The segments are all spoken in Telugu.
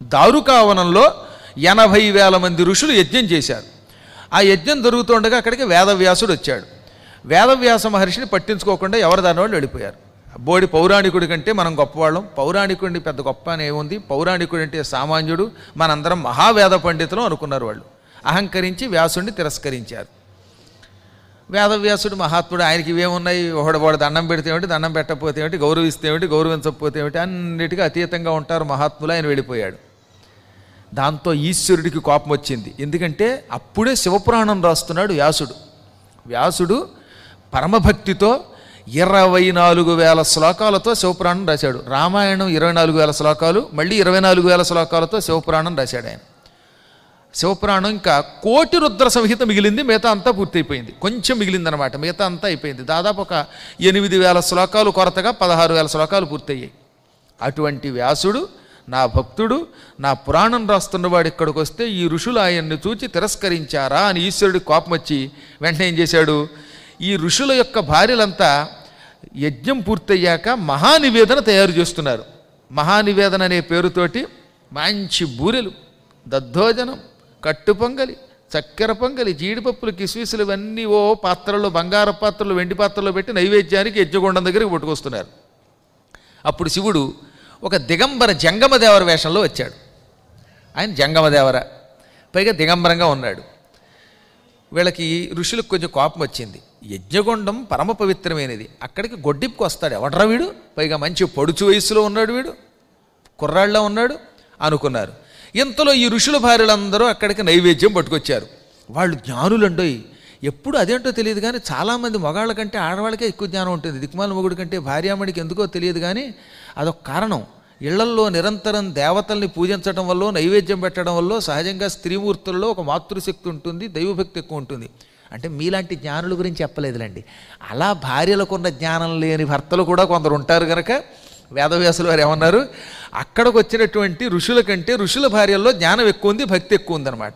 దారుకావనంలో ఎనభై వేల మంది ఋషులు యజ్ఞం చేశారు ఆ యజ్ఞం జరుగుతుండగా అక్కడికి వేదవ్యాసుడు వచ్చాడు వేదవ్యాస మహర్షిని పట్టించుకోకుండా ఎవరి దాని వాళ్ళు వెళ్ళిపోయారు బోడి పౌరాణికుడి కంటే మనం గొప్పవాళ్ళం పౌరాణికుడిని పెద్ద గొప్ప అని ఏముంది పౌరాణికుడు అంటే సామాన్యుడు మనందరం మహావేద పండితులు అనుకున్నారు వాళ్ళు అహంకరించి వ్యాసుడిని తిరస్కరించారు వేదవ్యాసుడు మహాత్ముడు ఆయనకి ఇవేమున్నాయి ఒకడు వాడు దండం పెడితే ఏమిటి దండం పెట్టకపోతే ఏమిటి గౌరవిస్తే ఏమిటి గౌరవించకపోతే ఏమిటి అన్నిటికీ అతీతంగా ఉంటారు మహాత్ములు ఆయన వెళ్ళిపోయాడు దాంతో ఈశ్వరుడికి కోపం వచ్చింది ఎందుకంటే అప్పుడే శివపురాణం రాస్తున్నాడు వ్యాసుడు వ్యాసుడు పరమభక్తితో ఇరవై నాలుగు వేల శ్లోకాలతో శివపురాణం రాశాడు రామాయణం ఇరవై నాలుగు వేల శ్లోకాలు మళ్ళీ ఇరవై నాలుగు వేల శ్లోకాలతో శివపురాణం రాశాడు ఆయన శివపురాణం ఇంకా కోటి రుద్ర సంహిత మిగిలింది మిగతా అంతా పూర్తయిపోయింది కొంచెం మిగిలిందనమాట మిగతా అంతా అయిపోయింది దాదాపు ఒక ఎనిమిది వేల శ్లోకాలు కొరతగా పదహారు వేల శ్లోకాలు పూర్తయ్యాయి అటువంటి వ్యాసుడు నా భక్తుడు నా పురాణం రాస్తున్నవాడు ఇక్కడికి వస్తే ఈ ఋషులు ఆయన్ని చూచి తిరస్కరించారా అని ఈశ్వరుడికి కోపం వచ్చి వెంటనే ఏం చేశాడు ఈ ఋషుల యొక్క భార్యలంతా యజ్ఞం పూర్తయ్యాక మహానివేదన తయారు చేస్తున్నారు మహానివేదన అనే పేరుతోటి మంచి బూరెలు దద్దోజనం కట్టు పొంగలి చక్కెర పొంగలి జీడిపప్పులు కిస్మిసులు ఇవన్నీ ఓ పాత్రలో బంగారు పాత్రలు వెండి పాత్రలో పెట్టి నైవేద్యానికి యజ్ఞగుండం దగ్గరికి పట్టుకొస్తున్నారు అప్పుడు శివుడు ఒక దిగంబర జంగమదేవర వేషంలో వచ్చాడు ఆయన జంగమదేవర పైగా దిగంబరంగా ఉన్నాడు వీళ్ళకి ఋషులకు కొంచెం కోపం వచ్చింది యజ్ఞగుండం పరమ పవిత్రమైనది అక్కడికి గొడ్డిప్కి వస్తాడు ఎవడ్రా వీడు పైగా మంచి పొడుచు వయసులో ఉన్నాడు వీడు కుర్రాళ్ళ ఉన్నాడు అనుకున్నారు ఇంతలో ఈ ఋషుల భార్యలందరూ అక్కడికి నైవేద్యం పట్టుకొచ్చారు వాళ్ళు జ్ఞానులండోయ్ ఎప్పుడు అదేంటో తెలియదు కానీ చాలామంది మగాళ్ళ కంటే ఆడవాళ్ళకే ఎక్కువ జ్ఞానం ఉంటుంది దిక్మాల మొగుడు కంటే భార్యామణికి ఎందుకో తెలియదు కానీ అదొక కారణం ఇళ్లల్లో నిరంతరం దేవతల్ని పూజించడం వల్ల నైవేద్యం పెట్టడం వల్ల సహజంగా స్త్రీమూర్తుల్లో ఒక మాతృశక్తి ఉంటుంది దైవభక్తి ఎక్కువ ఉంటుంది అంటే మీలాంటి జ్ఞానుల గురించి చెప్పలేదులేండి అలా భార్యలకున్న జ్ఞానం లేని భర్తలు కూడా కొందరు ఉంటారు కనుక వేదవ్యాసులు వారు ఏమన్నారు అక్కడికి వచ్చినటువంటి ఋషుల కంటే ఋషుల భార్యల్లో జ్ఞానం ఎక్కువ ఉంది భక్తి ఎక్కువ ఉందన్నమాట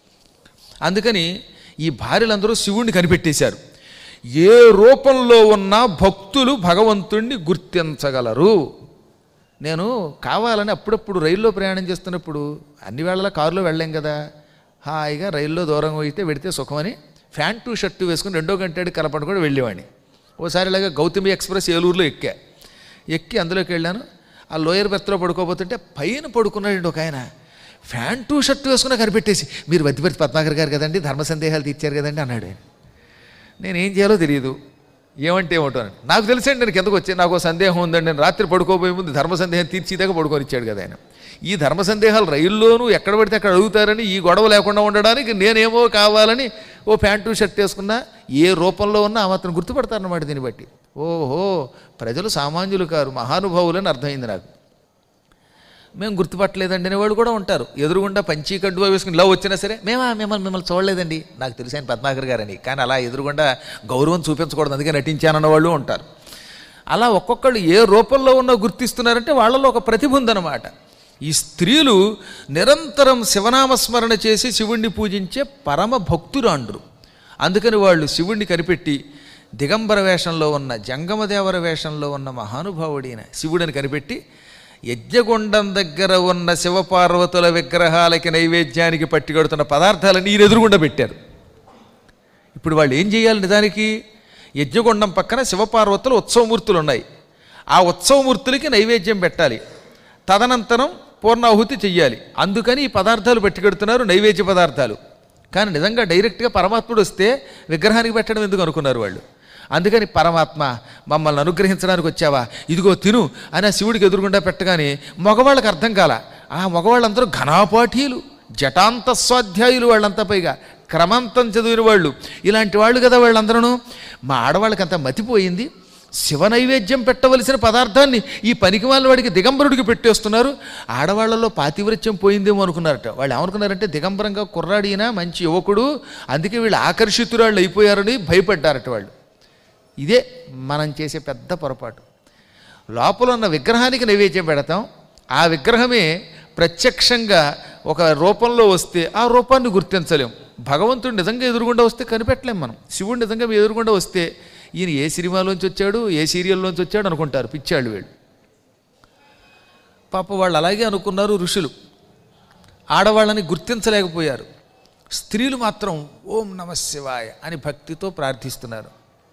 అందుకని ఈ భార్యలందరూ శివుణ్ణి కనిపెట్టేశారు ఏ రూపంలో ఉన్న భక్తులు భగవంతుణ్ణి గుర్తించగలరు నేను కావాలని అప్పుడప్పుడు రైల్లో ప్రయాణం చేస్తున్నప్పుడు అన్ని వేళలా కారులో వెళ్ళాం కదా హాయిగా రైల్లో దూరంగా అయితే వెడితే సుఖమని ఫ్యాంటు షర్టు వేసుకుని రెండో గంటేడు కలపడం కూడా వెళ్ళేవాడిని ఓసారి ఇలాగ గౌతమి ఎక్స్ప్రెస్ ఏలూరులో ఎక్కా ఎక్కి అందులోకి వెళ్ళాను ఆ లోయర్ బెర్త్లో పడుకోబోతుంటే పైన పడుకున్నాడు ఒక ఆయన ఫ్యాంటు షర్టు వేసుకున్నా కనిపెట్టేసి మీరు వద్దిపర్తి పద్మాకర్ గారు కదండి ధర్మ సందేహాలు తీర్చారు కదండి అన్నాడు ఆయన నేను ఏం చేయాలో తెలియదు ఏమంటే ఏమంటాను నాకు తెలిసండి నేను కిందకు వచ్చి నాకు ఓ సందేహం ఉందండి నేను రాత్రి పడుకోబోయే ముందు ధర్మ సందేహం తీర్చిదాకా పడుకొని ఇచ్చాడు కదా ఆయన ఈ ధర్మ సందేహాలు రైల్లోనూ ఎక్కడ పడితే అక్కడ అడుగుతారని ఈ గొడవ లేకుండా ఉండడానికి నేనేమో కావాలని ఓ ప్యాంటు షర్ట్ వేసుకున్నా ఏ రూపంలో ఉన్నా ఆ మాత్రం గుర్తుపడతారన్నమాట దీన్ని బట్టి ఓహో ప్రజలు సామాన్యులు కారు మహానుభావులని అర్థమైంది నాకు మేము గుర్తుపట్టలేదండి అనేవాళ్ళు కూడా ఉంటారు ఎదురుగుండా పంచీ కడ్డువా వేసుకుని ఇలా వచ్చినా సరే మేమా మిమ్మల్ని మిమ్మల్ని చూడలేదండి నాకు తెలిసి ఆయన పద్మాకర్ గారని కానీ అలా ఎదురుగుండా గౌరవం చూపించకూడదు అందుకే నటించానన్న వాళ్ళు ఉంటారు అలా ఒక్కొక్కళ్ళు ఏ రూపంలో ఉన్నా గుర్తిస్తున్నారంటే వాళ్ళలో ఒక ప్రతిభ ఉందన్నమాట ఈ స్త్రీలు నిరంతరం శివనామస్మరణ చేసి శివుణ్ణి పూజించే పరమ భక్తురాండ్రు అందుకని వాళ్ళు శివుణ్ణి కనిపెట్టి దిగంబర వేషంలో ఉన్న జంగమదేవర వేషంలో ఉన్న మహానుభావుడైన శివుడిని కనిపెట్టి యజ్ఞగుండం దగ్గర ఉన్న శివపార్వతుల విగ్రహాలకి నైవేద్యానికి పట్టిగడుతున్న పదార్థాలని ఈయన ఎదురుగుండా పెట్టారు ఇప్పుడు వాళ్ళు ఏం చేయాలి నిజానికి యజ్ఞగుండం పక్కన శివపార్వతులు ఉత్సవమూర్తులు ఉన్నాయి ఆ ఉత్సవమూర్తులకి నైవేద్యం పెట్టాలి తదనంతరం పూర్ణాహుతి చెయ్యాలి అందుకని ఈ పదార్థాలు పట్టుకెడుతున్నారు నైవేద్య పదార్థాలు కానీ నిజంగా డైరెక్ట్గా పరమాత్ముడు వస్తే విగ్రహానికి పెట్టడం ఎందుకు అనుకున్నారు వాళ్ళు అందుకని పరమాత్మ మమ్మల్ని అనుగ్రహించడానికి వచ్చావా ఇదిగో తిను అని ఆ శివుడికి ఎదురుగుండా పెట్టగానే మగవాళ్ళకి అర్థం కాల ఆ మగవాళ్ళందరూ ఘనాపాఠీలు జటాంత స్వాధ్యాయులు వాళ్ళంతా పైగా క్రమంతం చదివిన వాళ్ళు ఇలాంటి వాళ్ళు కదా వాళ్ళందరూ మా ఆడవాళ్ళకి అంత మతిపోయింది శివ నైవేద్యం పెట్టవలసిన పదార్థాన్ని ఈ పనికి వాళ్ళ వాడికి దిగంబరుడికి పెట్టేస్తున్నారు ఆడవాళ్లలో పాతివృత్యం పోయిందేమో అనుకున్నారట వాళ్ళు ఏమనుకున్నారంటే దిగంబరంగా కుర్రాడినా మంచి యువకుడు అందుకే వీళ్ళు ఆకర్షితురాళ్ళు అయిపోయారని భయపడ్డారట వాళ్ళు ఇదే మనం చేసే పెద్ద పొరపాటు లోపల ఉన్న విగ్రహానికి నైవేద్యం పెడతాం ఆ విగ్రహమే ప్రత్యక్షంగా ఒక రూపంలో వస్తే ఆ రూపాన్ని గుర్తించలేం భగవంతుడు నిజంగా ఎదురుగుండా వస్తే కనిపెట్టలేం మనం శివుడు నిజంగా మీ ఎదురుగుండా వస్తే ఈయన ఏ సినిమాలోంచి వచ్చాడు ఏ సీరియల్లోంచి వచ్చాడు అనుకుంటారు పిచ్చాళ్ళు వీళ్ళు పాప వాళ్ళు అలాగే అనుకున్నారు ఋషులు ఆడవాళ్ళని గుర్తించలేకపోయారు స్త్రీలు మాత్రం ఓం నమ శివాయ అని భక్తితో ప్రార్థిస్తున్నారు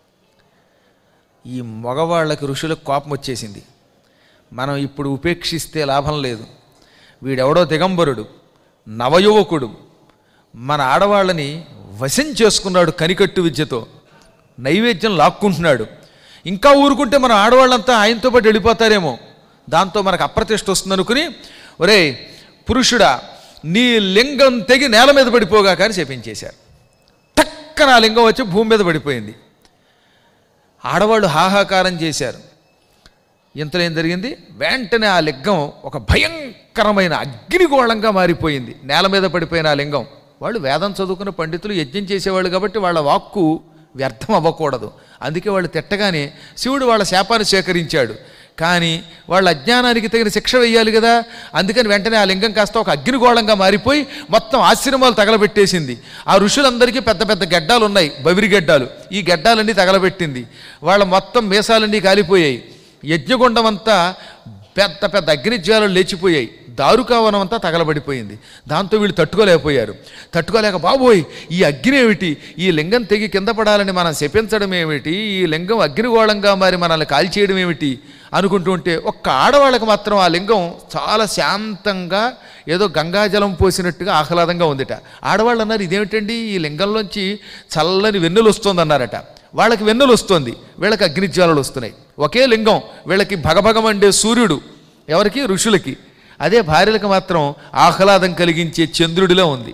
ఈ మగవాళ్ళకి ఋషులకు కోపం వచ్చేసింది మనం ఇప్పుడు ఉపేక్షిస్తే లాభం లేదు వీడెవడో దిగంబరుడు నవయువకుడు మన ఆడవాళ్ళని వశం చేసుకున్నాడు కనికట్టు విద్యతో నైవేద్యం లాక్కుంటున్నాడు ఇంకా ఊరుకుంటే మన ఆడవాళ్ళంతా ఆయనతో పాటు వెళ్ళిపోతారేమో దాంతో మనకు అప్రతిష్ట వస్తుంది అనుకుని ఒరే పురుషుడా నీ లింగం తెగి నేల మీద పడిపోగా కానీ చెప్పించేశారు టక్కన ఆ లింగం వచ్చి భూమి మీద పడిపోయింది ఆడవాళ్ళు హాహాకారం చేశారు ఇంతలో ఏం జరిగింది వెంటనే ఆ లింగం ఒక భయంకరమైన అగ్నిగోళంగా మారిపోయింది నేల మీద పడిపోయిన ఆ లింగం వాళ్ళు వేదం చదువుకున్న పండితులు యజ్ఞం చేసేవాళ్ళు కాబట్టి వాళ్ళ వాక్కు వ్యర్థం అవ్వకూడదు అందుకే వాళ్ళు తిట్టగానే శివుడు వాళ్ళ శాపాన్ని స్వీకరించాడు కానీ వాళ్ళ అజ్ఞానానికి తగిన శిక్ష వేయాలి కదా అందుకని వెంటనే ఆ లింగం కాస్త ఒక అగ్నిగోళంగా మారిపోయి మొత్తం ఆశ్రమాలు తగలబెట్టేసింది ఆ ఋషులందరికీ పెద్ద పెద్ద గడ్డాలు ఉన్నాయి బవిరి గడ్డాలు ఈ గడ్డాలన్నీ తగలబెట్టింది వాళ్ళ మొత్తం మీసాలన్నీ కాలిపోయాయి యజ్ఞగుండం అంతా పెద్ద పెద్ద అగ్నిజ్వాలలు లేచిపోయాయి దారుకావనం అంతా తగలబడిపోయింది దాంతో వీళ్ళు తట్టుకోలేకపోయారు తట్టుకోలేక బాబోయ్ ఈ అగ్ని ఏమిటి ఈ లింగం తెగి కింద పడాలని మనం శపించడం ఏమిటి ఈ లింగం అగ్నిగోళంగా మరి మనల్ని కాల్చేయడం ఏమిటి అనుకుంటూ ఉంటే ఒక్క ఆడవాళ్ళకి మాత్రం ఆ లింగం చాలా శాంతంగా ఏదో గంగాజలం పోసినట్టుగా ఆహ్లాదంగా ఉందిట ఆడవాళ్ళు అన్నారు ఇదేమిటండి ఈ లింగంలోంచి చల్లని వెన్నులు వస్తుంది అన్నారట వాళ్ళకి వెన్నులు వస్తుంది వీళ్ళకి అగ్నిజ్వాలలు వస్తున్నాయి ఒకే లింగం వీళ్ళకి భగభగమండే సూర్యుడు ఎవరికి ఋషులకి అదే భార్యలకు మాత్రం ఆహ్లాదం కలిగించే చంద్రుడిలో ఉంది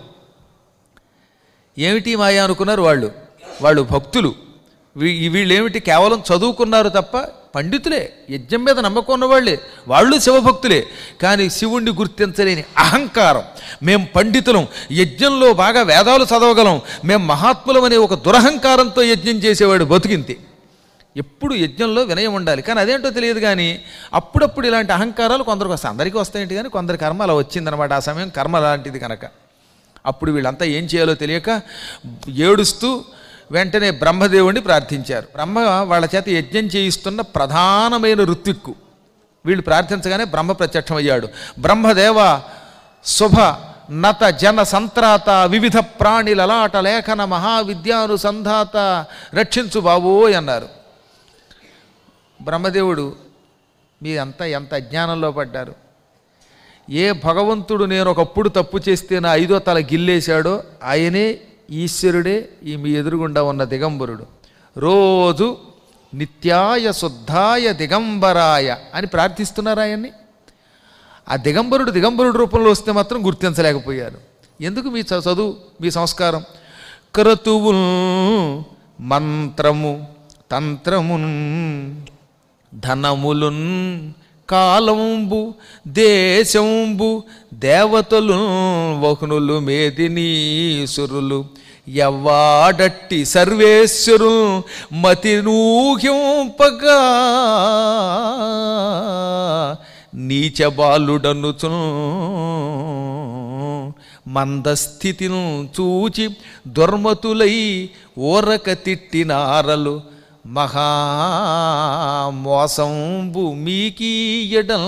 ఏమిటి మాయ అనుకున్నారు వాళ్ళు వాళ్ళు భక్తులు వీ- వీళ్ళు ఏమిటి కేవలం చదువుకున్నారు తప్ప పండితులే యజ్ఞం మీద నమ్మకం ఉన్నవాళ్ళే వాళ్ళు శివభక్తులే కానీ శివుణ్ణి గుర్తించలేని అహంకారం మేం పండితులం యజ్ఞంలో బాగా వేదాలు చదవగలం మేం మహాత్ములం అనే ఒక దురహంకారంతో యజ్ఞం చేసేవాడు బతుకింతే ఎప్పుడు యజ్ఞంలో వినయం ఉండాలి కానీ అదేంటో తెలియదు కానీ అప్పుడప్పుడు ఇలాంటి అహంకారాలు కొందరికి వస్తాయి అందరికీ వస్తాయంటే కానీ కొందరి కర్మ అలా వచ్చిందనమాట ఆ సమయం కర్మ అలాంటిది కనుక అప్పుడు వీళ్ళంతా ఏం చేయాలో తెలియక ఏడుస్తూ వెంటనే బ్రహ్మదేవుడిని ప్రార్థించారు బ్రహ్మ వాళ్ళ చేత యజ్ఞం చేయిస్తున్న ప్రధానమైన ఋత్విక్కు వీళ్ళు ప్రార్థించగానే బ్రహ్మ ప్రత్యక్షమయ్యాడు బ్రహ్మదేవ శుభ నత జన సంత్రాత వివిధ ప్రాణి లలాట లేఖన మహావిద్యానుసంధాత రక్షించు బాబోయ్ అన్నారు బ్రహ్మదేవుడు మీ అంతా ఎంత అజ్ఞానంలో పడ్డారు ఏ భగవంతుడు నేను ఒకప్పుడు తప్పు చేస్తే నా ఐదో తల గిల్లేశాడో ఆయనే ఈశ్వరుడే ఈ మీ ఎదురుగుండా ఉన్న దిగంబరుడు రోజు నిత్యాయ శుద్ధాయ దిగంబరాయ అని ప్రార్థిస్తున్నారు ఆయన్ని ఆ దిగంబరుడు దిగంబరుడు రూపంలో వస్తే మాత్రం గుర్తించలేకపోయారు ఎందుకు మీ చ- చదువు మీ సంస్కారం క్రతువుల్ మంత్రము తంత్రమున్ ధనములున్ కాలంబు దేశంబు దేవతలు వహునులు మేదినీసురులు ఎవ్వాడట్టి సర్వేశ్వరు మతి నూహ్యంపగా నీచ బాలుడనుచు మందస్థితిను చూచి దుర్మతులై ఓరక తిట్టినారలు మహామోసంబు మీకీయడం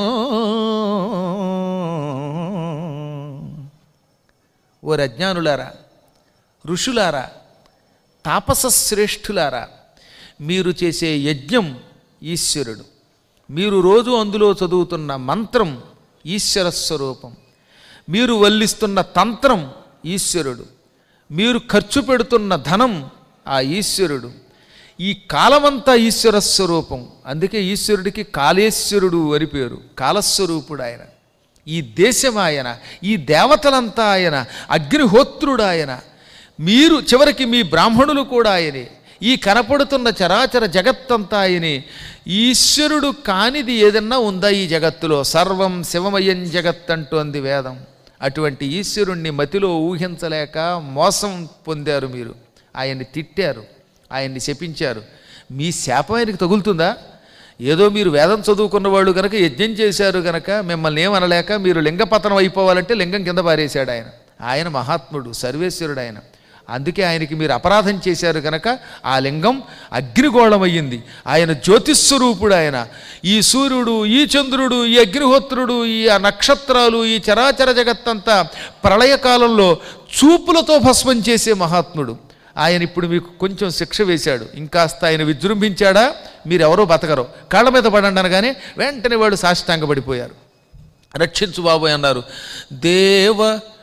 ఓ అజ్ఞానులారా ఋషులారా తాపస శ్రేష్ఠులారా మీరు చేసే యజ్ఞం ఈశ్వరుడు మీరు రోజు అందులో చదువుతున్న మంత్రం ఈశ్వర స్వరూపం మీరు వల్లిస్తున్న తంత్రం ఈశ్వరుడు మీరు ఖర్చు పెడుతున్న ధనం ఆ ఈశ్వరుడు ఈ కాలమంతా ఈశ్వర స్వరూపం అందుకే ఈశ్వరుడికి కాళేశ్వరుడు అని పేరు కాలస్వరూపుడు ఆయన ఈ దేశం ఆయన ఈ దేవతలంతా ఆయన అగ్నిహోత్రుడు ఆయన మీరు చివరికి మీ బ్రాహ్మణులు కూడా ఆయనే ఈ కనపడుతున్న చరాచర జగత్తంతా ఆయనే ఈశ్వరుడు కానిది ఏదన్నా ఉందా ఈ జగత్తులో సర్వం శివమయం జగత్ అంటోంది వేదం అటువంటి ఈశ్వరుణ్ణి మతిలో ఊహించలేక మోసం పొందారు మీరు ఆయన్ని తిట్టారు ఆయన్ని శపించారు మీ శాపం ఆయనకి తగులుతుందా ఏదో మీరు వేదం చదువుకున్న వాళ్ళు కనుక యజ్ఞం చేశారు కనుక మిమ్మల్ని ఏమనలేక మీరు లింగపతనం అయిపోవాలంటే లింగం కింద పారేశాడు ఆయన ఆయన మహాత్ముడు సర్వేశ్వరుడు ఆయన అందుకే ఆయనకి మీరు అపరాధం చేశారు కనుక ఆ లింగం అగ్నిగోళమయ్యింది ఆయన జ్యోతిస్వరూపుడు ఆయన ఈ సూర్యుడు ఈ చంద్రుడు ఈ అగ్నిహోత్రుడు ఈ ఆ నక్షత్రాలు ఈ చరాచర జగత్తంతా ప్రళయకాలంలో చూపులతో భస్మం చేసే మహాత్ముడు ఆయన ఇప్పుడు మీకు కొంచెం శిక్ష వేశాడు ఇంకాస్త ఆయన విజృంభించాడా మీరెవరో బతకరు కాళ్ళ మీద పడండి అనగానే వెంటనే వాడు సాష్టాంగపడిపోయారు రక్షించు బాబోయ్ అన్నారు దేవ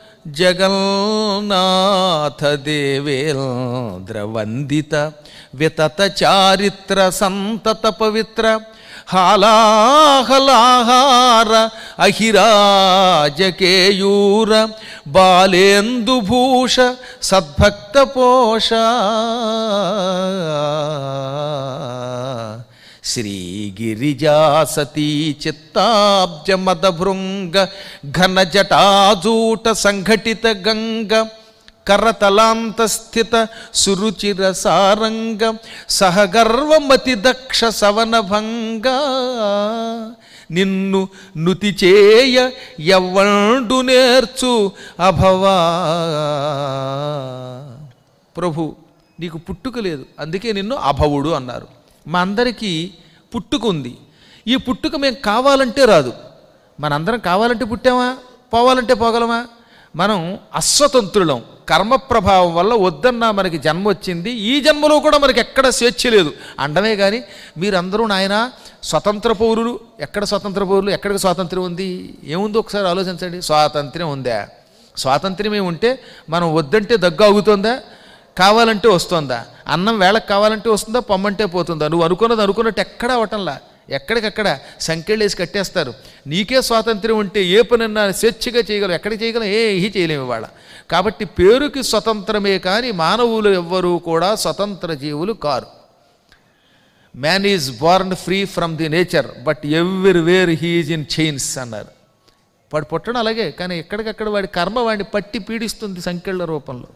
జగన్నాథ దేవేంద్ర వందిత వితత చారిత్ర సంతత పవిత్ర హాలాహలాహార అహిరాజకేయూర బాలేందుభూష సద్భక్త పోష శ్రీగిరిజాసతీ చిత్తాబ్జమదభృంగ ఘన జటాజూట సంఘటిత గంగ కరతలాంతస్థిత సురుచిర సారంగ సహగర్వమతి దక్ష సవనభంగ నిన్ను నుతి చేయ ఎవ్వండు నేర్చు అభవా ప్రభు నీకు పుట్టుక లేదు అందుకే నిన్ను అభవుడు అన్నారు మా అందరికీ పుట్టుక ఉంది ఈ పుట్టుక మేము కావాలంటే రాదు మనందరం కావాలంటే పుట్టామా పోవాలంటే పోగలమా మనం అస్వతంత్రులం కర్మ ప్రభావం వల్ల వద్దన్నా మనకి జన్మ వచ్చింది ఈ జన్మలో కూడా మనకి ఎక్కడ స్వేచ్ఛ లేదు అండమే కానీ మీరందరూ నాయన స్వతంత్ర పౌరులు ఎక్కడ స్వతంత్ర పౌరులు ఎక్కడికి స్వాతంత్ర్యం ఉంది ఏముందో ఒకసారి ఆలోచించండి స్వాతంత్ర్యం ఉందా స్వాతంత్ర్యమే ఉంటే మనం వద్దంటే దగ్గు ఆగుతుందా కావాలంటే వస్తుందా అన్నం వేళకు కావాలంటే వస్తుందా పొమ్మంటే పోతుందా నువ్వు అనుకున్నది అనుకున్నట్టు ఎక్కడ అవటంలా ఎక్కడికక్కడ సంఖ్యలు వేసి కట్టేస్తారు నీకే స్వాతంత్ర్యం ఉంటే ఏ పనన్నా స్వేచ్ఛగా చేయగలం ఎక్కడికి చేయగలం ఏహీ చేయలేము ఇవాళ కాబట్టి పేరుకి స్వతంత్రమే కానీ మానవులు ఎవ్వరూ కూడా స్వతంత్ర జీవులు కారు man is born free from the nature but everywhere he is in chains అన్నారు వాడు పుట్టడం అలాగే కానీ ఎక్కడికక్కడ వాడి కర్మ వాడిని పట్టి పీడిస్తుంది సంఖ్యల రూపంలో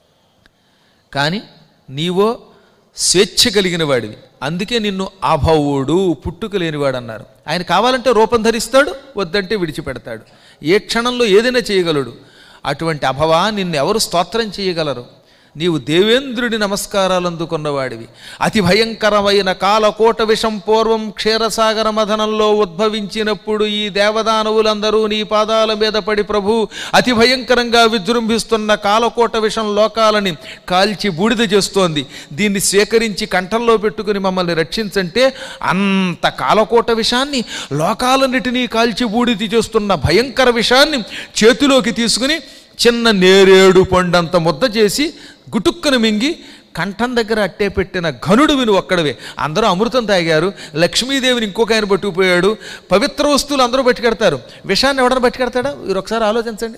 కానీ నీవో స్వేచ్ఛ కలిగిన వాడివి అందుకే నిన్ను అభవుడు పుట్టుక లేనివాడు అన్నారు ఆయన కావాలంటే రూపం ధరిస్తాడు వద్దంటే విడిచిపెడతాడు ఏ క్షణంలో ఏదైనా చేయగలడు అటువంటి అభవా నిన్ను ఎవరు స్తోత్రం చేయగలరు నీవు దేవేంద్రుడి నమస్కారాలు అందుకున్నవాడివి అతి భయంకరమైన కాలకోట విషం పూర్వం క్షీరసాగర మథనంలో ఉద్భవించినప్పుడు ఈ దేవదానవులందరూ నీ పాదాల మీద పడి ప్రభు అతి భయంకరంగా విజృంభిస్తున్న కాలకోట విషం లోకాలని కాల్చి బూడిద చేస్తోంది దీన్ని స్వీకరించి కంఠంలో పెట్టుకుని మమ్మల్ని రక్షించంటే అంత కాలకోట విషాన్ని లోకాలన్నిటినీ కాల్చి బూడిద చేస్తున్న భయంకర విషాన్ని చేతిలోకి తీసుకుని చిన్న నేరేడు పండంత ముద్ద చేసి గుటుక్కును మింగి కంఠం దగ్గర అట్టే పెట్టిన ఘనుడు విను ఒక్కడవే అందరూ అమృతం తాగారు లక్ష్మీదేవిని ఇంకొక ఆయన పట్టుకుపోయాడు పవిత్ర వస్తువులు అందరూ పట్టుకెడతారు విషాన్ని ఎవడన్నా పట్టుకెడతాడా మీరు ఒకసారి ఆలోచించండి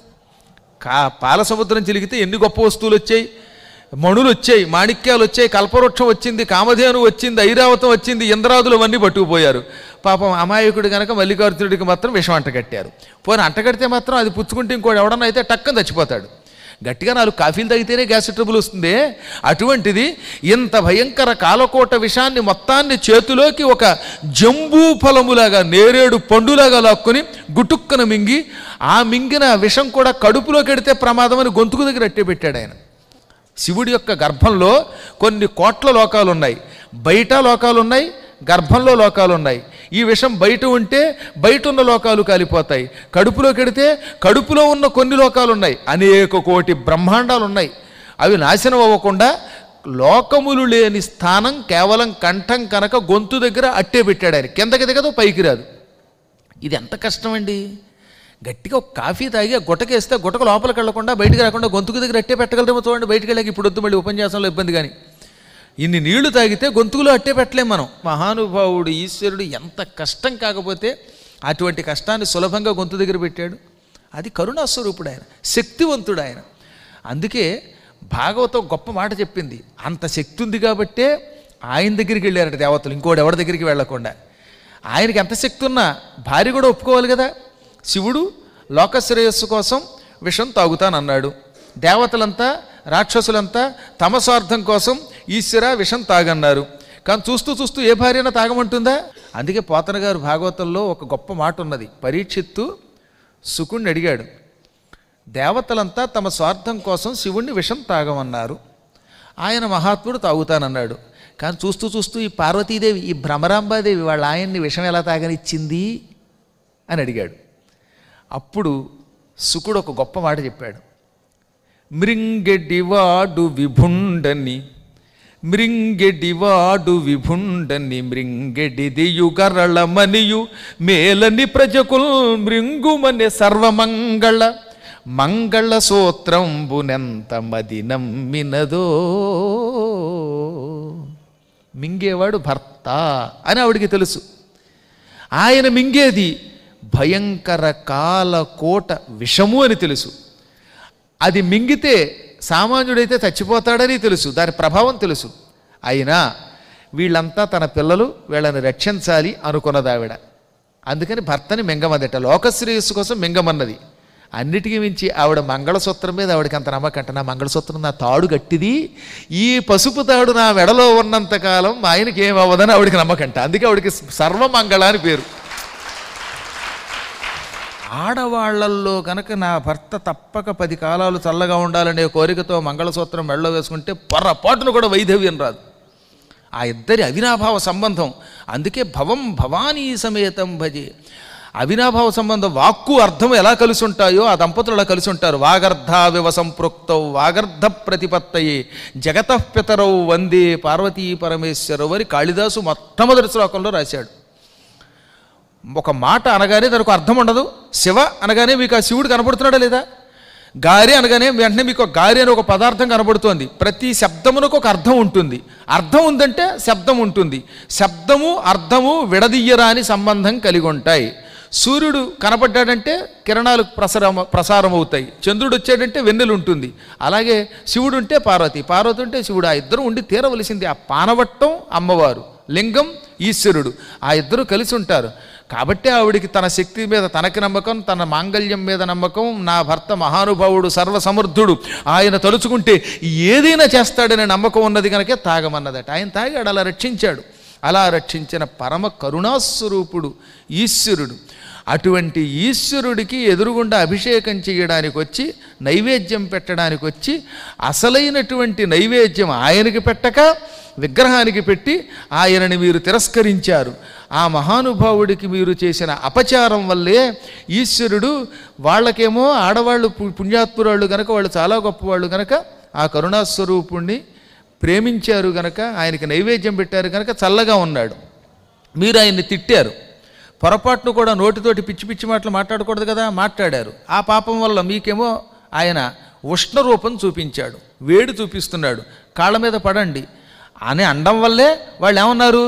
కా పాల సముద్రం చిలిగితే ఎన్ని గొప్ప వస్తువులు వచ్చాయి మణులు వచ్చాయి మాణిక్యాలు వచ్చాయి కల్పవృక్షం వచ్చింది కామధేను వచ్చింది ఐరావతం వచ్చింది ఇంద్రాదులు అవన్నీ పట్టుకుపోయారు పాపం అమాయకుడు కనుక మల్లికార్జునుడికి మాత్రం విషం అంటగట్టారు పోనీ అంటగడితే మాత్రం అది పుచ్చుకుంటే ఇంకోటి ఎవడన్నా అయితే టక్కని చచ్చిపోతాడు గట్టిగా నాలుగు కాఫీలు తాగితేనే గ్యాస్ ట్రబుల్ వస్తుంది అటువంటిది ఇంత భయంకర కాలకోట విషాన్ని మొత్తాన్ని చేతిలోకి ఒక జంబూ ఫలములాగా నేరేడు పండులాగా లాక్కుని గుటుక్కన మింగి ఆ మింగిన విషం కూడా కడుపులోకి ఎడితే ప్రమాదం అని గొంతుకు దగ్గర అట్టే పెట్టాడు ఆయన శివుడి యొక్క గర్భంలో కొన్ని కోట్ల లోకాలు ఉన్నాయి బయట లోకాలు ఉన్నాయి గర్భంలో లోకాలు ఉన్నాయి ఈ విషం బయట ఉంటే బయట ఉన్న లోకాలు కాలిపోతాయి కడుపులో కెడితే కడుపులో ఉన్న కొన్ని లోకాలు ఉన్నాయి అనేక కోటి బ్రహ్మాండాలు ఉన్నాయి అవి నాశనం అవ్వకుండా లోకములు లేని స్థానం కేవలం కంఠం కనుక గొంతు దగ్గర అట్టే పెట్టాడు ఆయన కిందకి దిగదు పైకి రాదు ఇది ఎంత కష్టం అండి గట్టిగా ఒక కాఫీ తాగి ఆ గుట్టకేస్తే గుట్టక లోపలికి వెళ్లకుండా బయటికి రాకుండా గొంతుకు దగ్గర అట్టే పెట్టగలరేమో చూడండి బయటికి వెళ్ళాక ఇప్పుడు వద్దు మళ్ళీ ఉపన్యాసంలో ఇబ్బంది కానీ ఇన్ని నీళ్లు తాగితే గొంతుకులో అట్టే పెట్టలేం మనం మహానుభావుడు ఈశ్వరుడు ఎంత కష్టం కాకపోతే అటువంటి కష్టాన్ని సులభంగా గొంతు దగ్గర పెట్టాడు అది కరుణాస్వరూపుడు ఆయన శక్తివంతుడు ఆయన అందుకే భాగవతం గొప్ప మాట చెప్పింది అంత శక్తి ఉంది కాబట్టే ఆయన దగ్గరికి వెళ్ళారట దేవతలు ఇంకోటి ఎవరి దగ్గరికి వెళ్ళకుండా ఆయనకి ఎంత శక్తి ఉన్నా భార్య కూడా ఒప్పుకోవాలి కదా శివుడు లోకశ్రేయస్సు కోసం విషం తాగుతానన్నాడు దేవతలంతా రాక్షసులంతా తమ స్వార్థం కోసం ఈశ్వర విషం తాగన్నారు కానీ చూస్తూ చూస్తూ ఏ భార్యన తాగమంటుందా అందుకే పోతన గారు భాగవతంలో ఒక గొప్ప మాట ఉన్నది పరీక్షిత్తు సుకుణ్ణి అడిగాడు దేవతలంతా తమ స్వార్థం కోసం శివుణ్ణి విషం తాగమన్నారు ఆయన మహాత్ముడు తాగుతానన్నాడు కానీ చూస్తూ చూస్తూ ఈ పార్వతీదేవి ఈ భ్రమరాంబాదేవి వాళ్ళ ఆయన్ని విషం ఎలా తాగనిచ్చింది అని అడిగాడు అప్పుడు శుకుడు ఒక గొప్ప మాట చెప్పాడు మృంగెడివాడు విభుండని మృంగెడివాడు విభుండని మృంగెడిదియు గరళమనియు మేలని ప్రజకుల్ మృంగుమని సర్వమంగళ మంగళ సూత్రంబునెంత మది నమ్మినదో మింగేవాడు భర్త అని ఆవిడికి తెలుసు ఆయన మింగేది భయంకర కాల కోట విషము అని తెలుసు అది మింగితే సామాన్యుడైతే చచ్చిపోతాడని తెలుసు దాని ప్రభావం తెలుసు అయినా వీళ్ళంతా తన పిల్లలు వీళ్ళని రక్షించాలి అనుకున్నదావిడ అందుకని భర్తని మింగమదట లోకశ్రేయస్సు కోసం మింగమన్నది అన్నిటికీ మించి ఆవిడ మంగళసూత్రం మీద ఆవిడకి అంత నమ్మకంట నా మంగళసూత్రం నా తాడు గట్టిది ఈ పసుపు తాడు నా మెడలో ఉన్నంతకాలం మా ఆయనకి ఏం అవ్వదని ఆవిడకి నమ్మకంట అందుకే ఆవిడకి సర్వమంగళ అని పేరు ఆడవాళ్లల్లో కనుక నా భర్త తప్పక పది కాలాలు చల్లగా ఉండాలనే కోరికతో మంగళసూత్రం మెడలో వేసుకుంటే పొర్రపాటును కూడా వైధవ్యం రాదు ఆ ఇద్దరి అవినాభావ సంబంధం అందుకే భవం భవానీ సమేతం భజే అవినాభావ సంబంధం వాక్కు అర్థం ఎలా కలిసి ఉంటాయో ఆ దంపతులు అలా కలిసి ఉంటారు వాగర్ధావివ సంపృక్తౌ వాగర్ధ ప్రతిపత్తయే జగతఃపితరౌ వందే పార్వతీ పరమేశ్వరవు అని కాళిదాసు మొట్టమొదటి శ్లోకంలో రాశాడు ఒక మాట అనగానే దానికి అర్థం ఉండదు శివ అనగానే మీకు ఆ శివుడు కనబడుతున్నాడా లేదా గారి అనగానే వెంటనే మీకు ఒక గారి అని ఒక పదార్థం కనబడుతోంది ప్రతి శబ్దమునకు ఒక అర్థం ఉంటుంది అర్థం ఉందంటే శబ్దం ఉంటుంది శబ్దము అర్థము విడదీయరాని సంబంధం కలిగి ఉంటాయి సూర్యుడు కనపడ్డాడంటే కిరణాలు ప్రసారం ప్రసారం అవుతాయి చంద్రుడు వచ్చాడంటే వెన్నెలు ఉంటుంది అలాగే శివుడు ఉంటే పార్వతి పార్వతి ఉంటే శివుడు ఆ ఇద్దరు ఉండి తీరవలసింది ఆ పానవట్టం అమ్మవారు లింగం ఈశ్వరుడు ఆ ఇద్దరు కలిసి ఉంటారు కాబట్టి ఆవిడికి తన శక్తి మీద తనకి నమ్మకం తన మాంగళ్యం మీద నమ్మకం నా భర్త మహానుభావుడు సర్వసమర్థుడు ఆయన తలుచుకుంటే ఏదైనా చేస్తాడనే నమ్మకం ఉన్నది కనుకే తాగమన్నదట ఆయన తాగాడు అలా రక్షించాడు అలా రక్షించిన పరమ కరుణాస్వరూపుడు ఈశ్వరుడు అటువంటి ఈశ్వరుడికి ఎదురుగుండా అభిషేకం చేయడానికి వచ్చి నైవేద్యం పెట్టడానికి వచ్చి అసలైనటువంటి నైవేద్యం ఆయనకి పెట్టక విగ్రహానికి పెట్టి ఆయనని మీరు తిరస్కరించారు ఆ మహానుభావుడికి మీరు చేసిన అపచారం వల్లే ఈశ్వరుడు వాళ్ళకేమో ఆడవాళ్ళు పు- పుణ్యాత్మురాళ్ళు గనక వాళ్ళు చాలా గొప్పవాళ్ళు గనక ఆ కరుణాస్వరూపుణ్ణి ప్రేమించారు గనక ఆయనకి నైవేద్యం పెట్టారు గనక చల్లగా ఉన్నాడు మీరు ఆయన్ని తిట్టారు పొరపాటును కూడా నోటితోటి పిచ్చి పిచ్చి మాటలు మాట్లాడకూడదు కదా మాట్లాడారు ఆ పాపం వల్ల మీకేమో ఆయన ఉష్ణ రూపం చూపించాడు వేడి చూపిస్తున్నాడు కాళ్ళ మీద పడండి అని అండం వల్లే వాళ్ళు ఏమన్నారు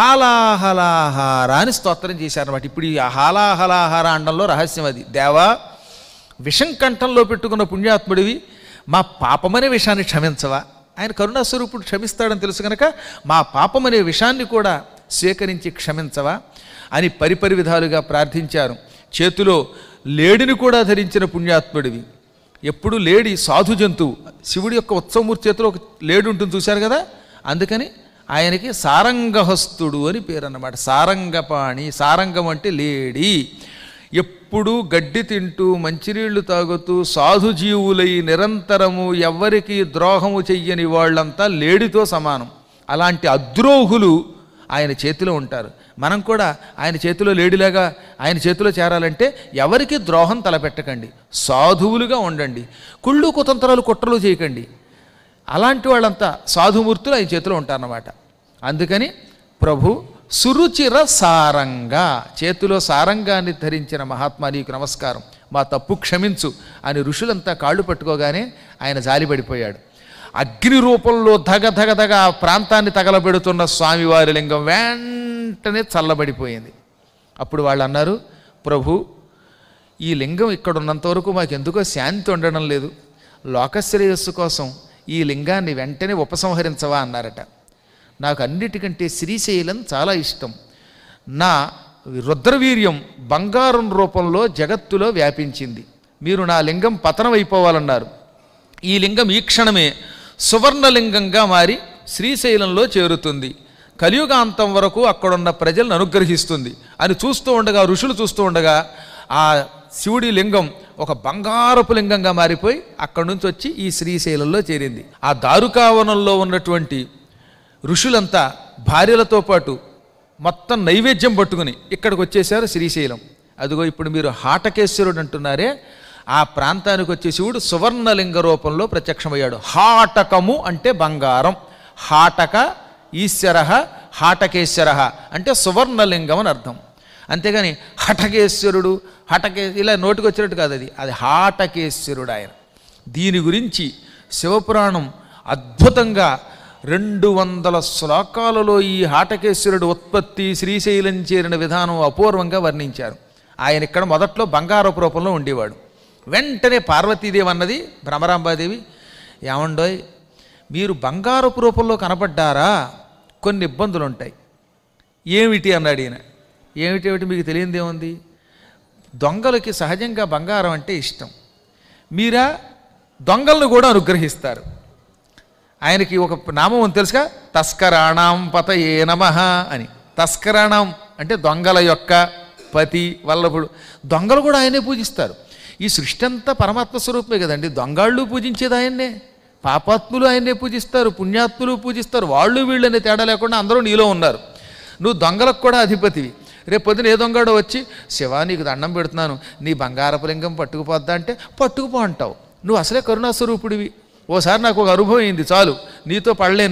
హాలాహలాహార అని స్తోత్రం చేశారన్నమాట ఇప్పుడు ఈ హాలాహలాహార అండంలో రహస్యం అది దేవా విషం కంఠంలో పెట్టుకున్న పుణ్యాత్ముడివి మా పాపమనే విషయాన్ని క్షమించవా ఆయన కరుణాస్వరూపుడు క్షమిస్తాడని తెలుసు కనుక మా పాపమనే విషయాన్ని కూడా స్వీకరించి క్షమించవా అని పరిపరి విధాలుగా ప్రార్థించారు చేతిలో లేడిని కూడా ధరించిన పుణ్యాత్ముడివి ఎప్పుడు లేడి సాధు జంతువు శివుడి యొక్క ఉత్సవమూర్తి చేతిలో ఒక లేడి ఉంటుంది చూశారు కదా అందుకని ఆయనకి సారంగహస్తుడు అని పేరు అన్నమాట సారంగపాణి సారంగం అంటే లేడి ఎప్పుడూ గడ్డి తింటూ మంచినీళ్లు తాగుతూ సాధు జీవులై నిరంతరము ఎవ్వరికి ద్రోహము చెయ్యని వాళ్ళంతా లేడితో సమానం అలాంటి అద్రోహులు ఆయన చేతిలో ఉంటారు మనం కూడా ఆయన చేతిలో లేడిలాగా ఆయన చేతిలో చేరాలంటే ఎవరికి ద్రోహం తలపెట్టకండి సాధువులుగా ఉండండి కుళ్ళు కుతంత్రాలు కుట్రలు చేయకండి అలాంటి వాళ్ళంతా సాధుమూర్తులు ఆయన చేతిలో ఉంటారన్నమాట అందుకని ప్రభు సురుచిర సారంగా చేతిలో సారంగాన్ని ధరించిన మహాత్మా నీకు నమస్కారం మా తప్పు క్షమించు అని ఋషులంతా కాళ్ళు పట్టుకోగానే ఆయన జాలిపడిపోయాడు అగ్ని రూపంలో ధగ ధగ ధగ ఆ ప్రాంతాన్ని తగలబెడుతున్న స్వామివారి లింగం వెంటనే చల్లబడిపోయింది అప్పుడు వాళ్ళు అన్నారు ప్రభు ఈ లింగం ఇక్కడ ఉన్నంత వరకు మాకు ఎందుకో శాంతి ఉండడం లేదు లోకశ్రేయస్సు కోసం ఈ లింగాన్ని వెంటనే ఉపసంహరించవా అన్నారట నాకు అన్నిటికంటే శ్రీశైలం చాలా ఇష్టం నా రుద్రవీర్యం బంగారం రూపంలో జగత్తులో వ్యాపించింది మీరు నా లింగం పతనం అయిపోవాలన్నారు ఈ లింగం ఈ క్షణమే సువర్ణలింగంగా మారి శ్రీశైలంలో చేరుతుంది కలియుగాంతం వరకు అక్కడున్న ప్రజలను అనుగ్రహిస్తుంది అని చూస్తూ ఉండగా ఋషులు చూస్తూ ఉండగా ఆ శివుడి లింగం ఒక బంగారపు లింగంగా మారిపోయి అక్కడి నుంచి వచ్చి ఈ శ్రీశైలంలో చేరింది ఆ దారుకావనంలో ఉన్నటువంటి ఋషులంతా భార్యలతో పాటు మొత్తం నైవేద్యం పట్టుకుని ఇక్కడికి వచ్చేసారు శ్రీశైలం అదిగో ఇప్పుడు మీరు హాటకేశ్వరుడు అంటున్నారే ఆ ప్రాంతానికి వచ్చే శివుడు సువర్ణలింగ రూపంలో ప్రత్యక్షమయ్యాడు హాటకము అంటే బంగారం హాటక ఈశ్వర హాటకేశ్వర అంటే సువర్ణలింగం అని అర్థం అంతేగాని హఠకేశ్వరుడు హఠకే ఇలా నోటికి వచ్చినట్టు కాదు అది అది హాటకేశ్వరుడు ఆయన దీని గురించి శివపురాణం అద్భుతంగా రెండు వందల శ్లోకాలలో ఈ హాటకేశ్వరుడు ఉత్పత్తి శ్రీశైలం చేరిన విధానం అపూర్వంగా వర్ణించారు ఆయన ఇక్కడ మొదట్లో బంగారపు రూపంలో ఉండేవాడు వెంటనే పార్వతీదేవి అన్నది భ్రమరాంబాదేవి ఏమండోయ్ మీరు బంగారపు రూపంలో కనపడ్డారా కొన్ని ఇబ్బందులు ఉంటాయి ఏమిటి అన్నాడు ఈయన ఏమిటి ఏమిటి మీకు తెలియందేముంది దొంగలకి సహజంగా బంగారం అంటే ఇష్టం మీరా దొంగలను కూడా అనుగ్రహిస్తారు ఆయనకి ఒక నామం ఉంది తెలుసుగా తస్కరాణం పతయే నమ అని తస్కరాణం అంటే దొంగల యొక్క పతి వల్లభుడు దొంగలు కూడా ఆయనే పూజిస్తారు ఈ సృష్టి అంతా పరమాత్మ స్వరూపమే కదండి దొంగాళ్ళు పూజించేది ఆయన్నే పాపాత్ములు ఆయన్నే పూజిస్తారు పుణ్యాత్ములు పూజిస్తారు వాళ్ళు వీళ్ళు అనే తేడా లేకుండా అందరూ నీలో ఉన్నారు నువ్వు దొంగలకు కూడా అధిపతివి రేపు పొద్దున ఏ దొంగడో వచ్చి శివా నీకు దండం పెడుతున్నాను నీ బంగారపు లింగం పట్టుకుపోద్దా అంటే పట్టుకుపో అంటావు నువ్వు అసలే కరుణాస్వరూపుడివి ఓసారి నాకు ఒక అనుభవం అయింది చాలు నీతో పడలేను